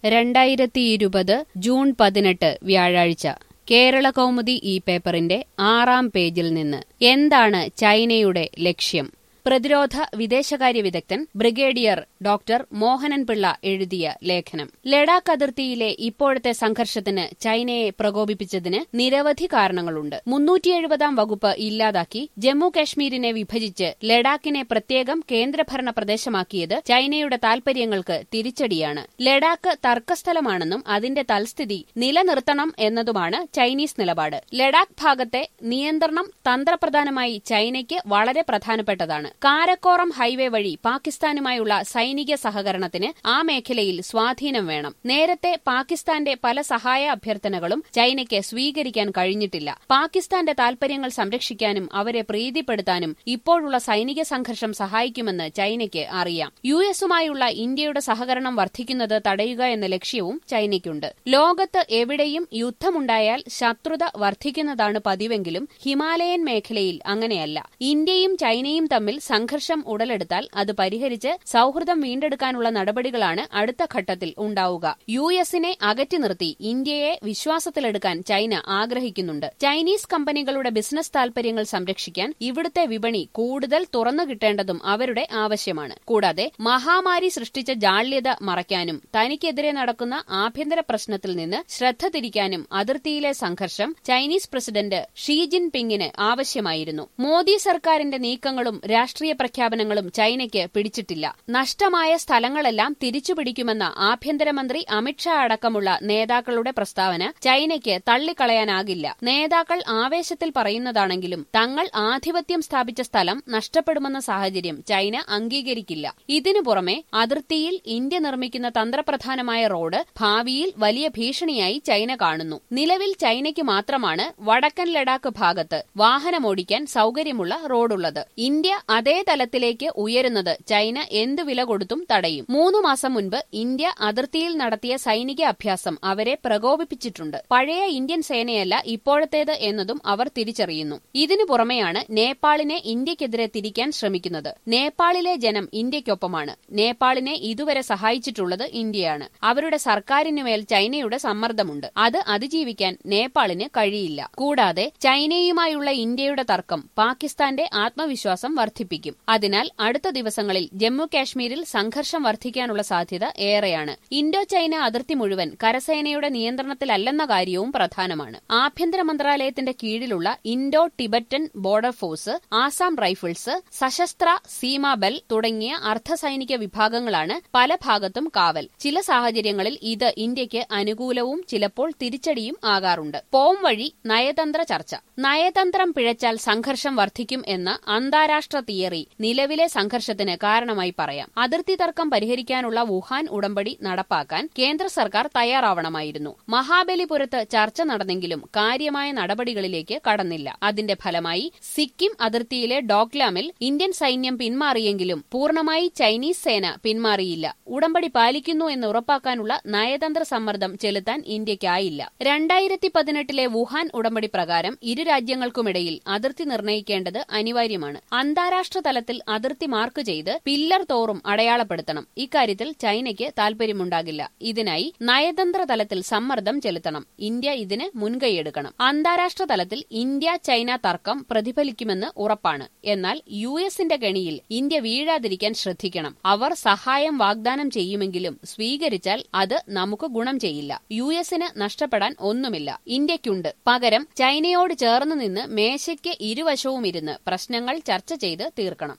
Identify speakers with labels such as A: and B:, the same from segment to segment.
A: രണ്ടായിരത്തി ഇരുപത് ജൂൺ പതിനെട്ട് വ്യാഴാഴ്ച കേരള കൗമുദി ഈ പേപ്പറിന്റെ ആറാം പേജിൽ നിന്ന് എന്താണ് ചൈനയുടെ ലക്ഷ്യം പ്രതിരോധ വിദേശകാര്യ വിദഗ്ധൻ ബ്രിഗേഡിയർ ഡോക്ടർ മോഹനൻ പിള്ള എഴുതിയ ലേഖനം ലഡാക്ക് അതിർത്തിയിലെ ഇപ്പോഴത്തെ സംഘർഷത്തിന് ചൈനയെ പ്രകോപിപ്പിച്ചതിന് നിരവധി കാരണങ്ങളുണ്ട് മുന്നൂറ്റി എഴുപതാം വകുപ്പ് ഇല്ലാതാക്കി ജമ്മു കാശ്മീരിനെ വിഭജിച്ച് ലഡാക്കിനെ പ്രത്യേകം കേന്ദ്രഭരണ പ്രദേശമാക്കിയത് ചൈനയുടെ താൽപര്യങ്ങൾക്ക് തിരിച്ചടിയാണ് ലഡാക്ക് തർക്കസ്ഥലമാണെന്നും അതിന്റെ തൽസ്ഥിതി നിലനിർത്തണം എന്നതുമാണ് ചൈനീസ് നിലപാട് ലഡാക്ക് ഭാഗത്തെ നിയന്ത്രണം തന്ത്രപ്രധാനമായി ചൈനയ്ക്ക് വളരെ പ്രധാനപ്പെട്ടതാണ് കാരക്കോറം ഹൈവേ വഴി പാകിസ്ഥാനുമായുള്ള സൈനിക സഹകരണത്തിന് ആ മേഖലയിൽ സ്വാധീനം വേണം നേരത്തെ പാകിസ്ഥാന്റെ പല സഹായ അഭ്യർത്ഥനകളും ചൈനയ്ക്ക് സ്വീകരിക്കാൻ കഴിഞ്ഞിട്ടില്ല പാകിസ്ഥാന്റെ താൽപര്യങ്ങൾ സംരക്ഷിക്കാനും അവരെ പ്രീതിപ്പെടുത്താനും ഇപ്പോഴുള്ള സൈനിക സംഘർഷം സഹായിക്കുമെന്ന് ചൈനയ്ക്ക് അറിയാം യു എസുമായുള്ള ഇന്ത്യയുടെ സഹകരണം വർദ്ധിക്കുന്നത് തടയുക എന്ന ലക്ഷ്യവും ചൈനയ്ക്കുണ്ട് ലോകത്ത് എവിടെയും യുദ്ധമുണ്ടായാൽ ശത്രുത വർദ്ധിക്കുന്നതാണ് പതിവെങ്കിലും ഹിമാലയൻ മേഖലയിൽ അങ്ങനെയല്ല ഇന്ത്യയും ചൈനയും തമ്മിൽ സംഘർഷം ഉടലെടുത്താൽ അത് പരിഹരിച്ച് സൌഹൃദം വീണ്ടെടുക്കാനുള്ള നടപടികളാണ് അടുത്ത ഘട്ടത്തിൽ ഉണ്ടാവുക യു എസിനെ അകറ്റി നിർത്തി ഇന്ത്യയെ വിശ്വാസത്തിലെടുക്കാൻ ചൈന ആഗ്രഹിക്കുന്നുണ്ട് ചൈനീസ് കമ്പനികളുടെ ബിസിനസ് താൽപര്യങ്ങൾ സംരക്ഷിക്കാൻ ഇവിടുത്തെ വിപണി കൂടുതൽ തുറന്നു കിട്ടേണ്ടതും അവരുടെ ആവശ്യമാണ് കൂടാതെ മഹാമാരി സൃഷ്ടിച്ച ജാള്യത മറയ്ക്കാനും തനിക്കെതിരെ നടക്കുന്ന ആഭ്യന്തര പ്രശ്നത്തിൽ നിന്ന് ശ്രദ്ധ തിരിക്കാനും അതിർത്തിയിലെ സംഘർഷം ചൈനീസ് പ്രസിഡന്റ് ഷീ ജിൻ പിങ്ങിന് ആവശ്യമായിരുന്നു മോദി സർക്കാരിന്റെ നീക്കങ്ങളും രാഷ്ട്രീയ പ്രഖ്യാപനങ്ങളും ചൈനയ്ക്ക് പിടിച്ചിട്ടില്ല നഷ്ടമായ സ്ഥലങ്ങളെല്ലാം തിരിച്ചുപിടിക്കുമെന്ന ആഭ്യന്തരമന്ത്രി അമിത്ഷാ അടക്കമുള്ള നേതാക്കളുടെ പ്രസ്താവന ചൈനയ്ക്ക് തള്ളിക്കളയാനാകില്ല നേതാക്കൾ ആവേശത്തിൽ പറയുന്നതാണെങ്കിലും തങ്ങൾ ആധിപത്യം സ്ഥാപിച്ച സ്ഥലം നഷ്ടപ്പെടുമെന്ന സാഹചര്യം ചൈന അംഗീകരിക്കില്ല ഇതിനു പുറമെ അതിർത്തിയിൽ ഇന്ത്യ നിർമ്മിക്കുന്ന തന്ത്രപ്രധാനമായ റോഡ് ഭാവിയിൽ വലിയ ഭീഷണിയായി ചൈന കാണുന്നു നിലവിൽ ചൈനയ്ക്ക് മാത്രമാണ് വടക്കൻ ലഡാക്ക് ഭാഗത്ത് വാഹനമോടിക്കാൻ സൌകര്യമുള്ള റോഡുള്ളത് ഇന്ത്യ അതേ തലത്തിലേക്ക് ഉയരുന്നത് ചൈന എന്തു വില കൊടുത്തും തടയും മൂന്നു മാസം മുൻപ് ഇന്ത്യ അതിർത്തിയിൽ നടത്തിയ സൈനിക അഭ്യാസം അവരെ പ്രകോപിപ്പിച്ചിട്ടുണ്ട് പഴയ ഇന്ത്യൻ സേനയല്ല ഇപ്പോഴത്തേത് എന്നതും അവർ തിരിച്ചറിയുന്നു ഇതിനു പുറമെയാണ് നേപ്പാളിനെ ഇന്ത്യക്കെതിരെ തിരിക്കാൻ ശ്രമിക്കുന്നത് നേപ്പാളിലെ ജനം ഇന്ത്യക്കൊപ്പമാണ് നേപ്പാളിനെ ഇതുവരെ സഹായിച്ചിട്ടുള്ളത് ഇന്ത്യയാണ് അവരുടെ സർക്കാരിനുമേൽ ചൈനയുടെ സമ്മർദ്ദമുണ്ട് അത് അതിജീവിക്കാൻ നേപ്പാളിന് കഴിയില്ല കൂടാതെ ചൈനയുമായുള്ള ഇന്ത്യയുടെ തർക്കം പാകിസ്ഥാന്റെ ആത്മവിശ്വാസം വർദ്ധിപ്പിക്കും അതിനാൽ അടുത്ത ദിവസങ്ങളിൽ ജമ്മു കാശ്മീരിൽ സംഘർഷം വർദ്ധിക്കാനുള്ള സാധ്യത ഏറെയാണ് ഇൻഡോ ചൈന അതിർത്തി മുഴുവൻ കരസേനയുടെ നിയന്ത്രണത്തിലല്ലെന്ന കാര്യവും പ്രധാനമാണ് ആഭ്യന്തര മന്ത്രാലയത്തിന്റെ കീഴിലുള്ള Indo Tibetan border force Assam rifles സശസ്ത്ര സീമാബൽ തുടങ്ങിയ അർദ്ധസൈനിക വിഭാഗങ്ങളാണ് പല ഭാഗത്തും കാവൽ ചില സാഹചര്യങ്ങളിൽ ഇത് ഇന്ത്യക്ക് അനുകൂലവും ചിലപ്പോൾ തിരിച്ചടിയും ആകാറുണ്ട് പോം വഴി നയതന്ത്ര ചർച്ച നയതന്ത്രം പിഴച്ചാൽ സംഘർഷം വർദ്ധിക്കും എന്ന അന്താരാഷ്ട്ര തിയറി നിലവിലെ സംഘർഷത്തിന് കാരണമായി പറയാം അതിർത്തി തർക്കം പരിഹരിക്കാനുള്ള വുഹാൻ ഉടമ്പടി നടപ്പാക്കാൻ കേന്ദ്ര സർക്കാർ തയ്യാറാവണമായിരുന്നു മഹാബലിപുരത്ത് ചർച്ച നടന്നെങ്കിലും കാര്യമായ നടപടികളിലേക്ക് കടന്നില്ല അതിന്റെ ഫലമായി സിക്കിം അതിർത്തിയിലെ ഡോക്ലാമിൽ ഇന്ത്യൻ സൈന്യം പിന്മാറിയെങ്കിലും പൂർണ്ണമായി ചൈനീസ് സേന പിന്മാറിയില്ല ഉടമ്പടി പാലിക്കുന്നു എന്ന് ഉറപ്പാക്കാനുള്ള നയതന്ത്ര സമ്മർദ്ദം ചെലുത്താൻ ഇന്ത്യയ്ക്കായില്ല രണ്ടായിരത്തി പതിനെട്ടിലെ വുഹാൻ ഉടമ്പടി പ്രകാരം ഇരു രാജ്യങ്ങൾക്കുമിടയിൽ അതിർത്തി നിർണ്ണയിക്കേണ്ടത് അനിവാര്യമാണ് അന്താരാഷ്ട്ര തലത്തിൽ അതിർത്തി മാർക്ക് ചെയ്ത് പില്ലർ തോറും അടയാളപ്പെടുത്തണം ഇക്കാര്യത്തിൽ ചൈനയ്ക്ക് താൽപര്യമുണ്ടാകില്ല ഇതിനായി നയതന്ത്ര തലത്തിൽ സമ്മർദ്ദം ചെലുത്തണം ഇന്ത്യ ഇതിന് മുൻകൈയെടുക്കണം അന്താരാഷ്ട്ര തലത്തിൽ ഇന്ത്യ ചൈന തർക്കം പ്രതിഫലിക്കുമെന്ന് ഉറപ്പാണ് എന്നാൽ യു എസിന്റെ ഗണിയിൽ ഇന്ത്യ വീഴാതിരിക്കാൻ ശ്രദ്ധിക്കണം അവർ സഹായം വാഗ്ദാനം ചെയ്യുമെങ്കിലും സ്വീകരിച്ചാൽ അത് നമുക്ക് ഗുണം ചെയ്യില്ല യു എസിന് നഷ്ടപ്പെടാൻ ഒന്നുമില്ല ഇന്ത്യയ്ക്കുണ്ട് പകരം ചൈനയോട് ചേർന്ന് നിന്ന് മേശയ്ക്ക് ഇരുവശവും ഇരുന്ന് പ്രശ്നങ്ങൾ ചർച്ച ചെയ്ത് തീർക്കണം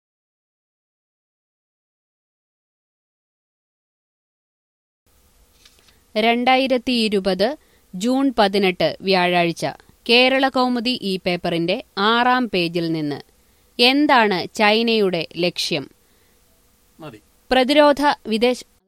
A: രണ്ടായിരത്തി ഇരുപത് ജൂൺ പതിനെട്ട് വ്യാഴാഴ്ച കേരള കൗമുദി ഈ പേപ്പറിന്റെ ആറാം പേജിൽ നിന്ന് എന്താണ് ചൈനയുടെ ലക്ഷ്യം
B: മതി
A: പ്രതിരോധ വിദേശ